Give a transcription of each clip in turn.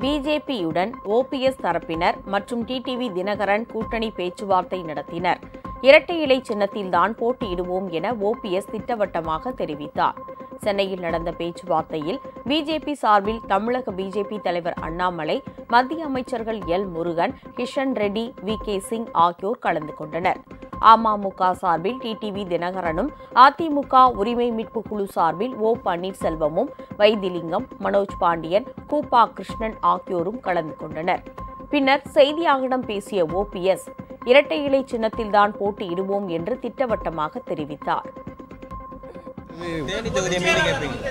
பிஜேபியுடன் ஓபிஎஸ் தரப்பினர் மற்றும் டிடிவி தினகரன் கூட்டணி பேச்சுவார்த்தை நடத்தினர் இரட்டை இலை சின்னத்தில்தான் போட்டியிடுவோம் என ஓபிஎஸ் திட்டவட்டமாக தெரிவித்தார் சென்னையில் நடந்த பேச்சுவார்த்தையில் பிஜேபி சார்பில் தமிழக பிஜேபி தலைவர் அண்ணாமலை மத்திய அமைச்சர்கள் L Murugan Kishan Reddy V K Singh ஆகியோர் கலந்து கொண்டனர் அமமுக சார்பில் டிடிவி தினகரனும் அதிமுக உரிமை மீட்பு குழு சார்பில் ஓ பன்னீர்செல்வமும் வைத்திலிங்கம் மனோஜ் பாண்டியன் கூப்பா கிருஷ்ணன் ஆகியோரும் கலந்து கொண்டனர் பின்னர் செய்தியாளர்களிடம் பேசிய ஓபிஎஸ் இரட்டை இலை சின்னத்தில்தான் போட்டியிடுவோம் என்று திட்டவட்டமாக தெரிவித்தார் தேனி தொகுதியை மீறி கேட்பீங்க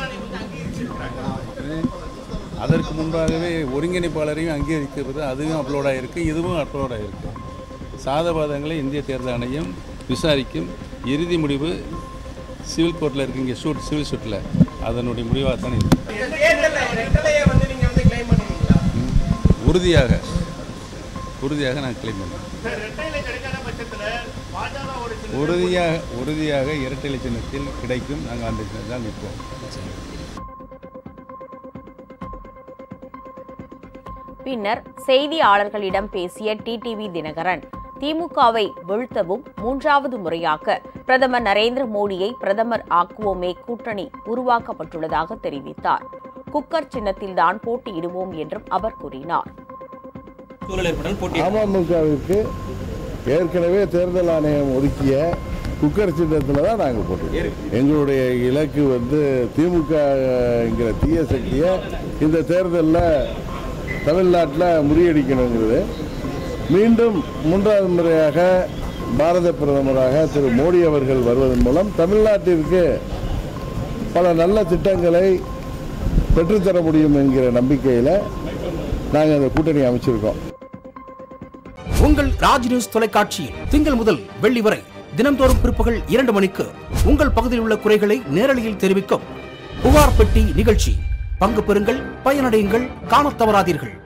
அதற்கு முன்பாகவே ஒருங்கிணைப்பாளரையும் அங்கீகரிக்கிறது அதுவும் அப்லோட் ஆகிருக்கு இதுவும் அப்லோட் ஆகிருக்கு சாதபாதங்களை இந்திய தேர்தல் ஆணையம் விசாரிக்கும் இறுதி முடிவு சிவில் கோர்ட்டில் இருக்கு இங்கே ஷூட் சிவில் ஷூட்டில் அதனுடைய முடிவாக தான் இருக்கு உறுதியாக உறுதியாக நான் கிளைம் பண்ணுறேன் உறுதியாக உறுதியாக இரட்டை சின்னத்தில் கிடைக்கும் நாங்கள் அந்த சின்னத்தில் தான் நிற்போம் பின்னர் செய்தியாளர்களிடம் பேசிய டிடிவி தினகரன் திமுகவை வீழ்த்தவும் மூன்றாவது முறையாக பிரதமர் நரேந்திர மோடியை பிரதமர் ஆக்குவோமே கூட்டணி உருவாக்கப்பட்டுள்ளதாக தெரிவித்தார் குக்கர் சின்னத்தில்தான் போட்டியிடுவோம் என்றும் அவர் கூறினார் சூழல் ஏற்பட்டால் போட்டி அமமுகவிற்கு ஏற்கனவே தேர்தல் ஆணையம் ஒதுக்கிய குக்கர் சின்னத்தில் தான் நாங்கள் போட்டிருக்கோம் எங்களுடைய இலக்கு வந்து திமுகங்கிற தீய சக்தியை இந்த தேர்தலில் தமிழ்நாட்டில் முறியடிக்கணுங்கிறது மீண்டும் மூன்றாவது முறையாக பாரத பிரதமராக திரு மோடி அவர்கள் வருவதன் மூலம் தமிழ்நாட்டிற்கு பல நல்ல திட்டங்களை பெற்றுத்தர முடியும் என்கிற நம்பிக்கையில் நாங்கள் அந்த கூட்டணி அமைச்சிருக்கோம் உங்கள் ராஜ் நியூஸ் தொலைக்காட்சியில் திங்கள் முதல் வெள்ளி வரை தினம்தோறும் பிற்பகல் இரண்டு மணிக்கு உங்கள் பகுதியில் உள்ள குறைகளை நேரலையில் தெரிவிக்கும் புகார் பெட்டி நிகழ்ச்சி பங்கு பெறுங்கள் பயனடையுங்கள் காணத் தவறாதீர்கள்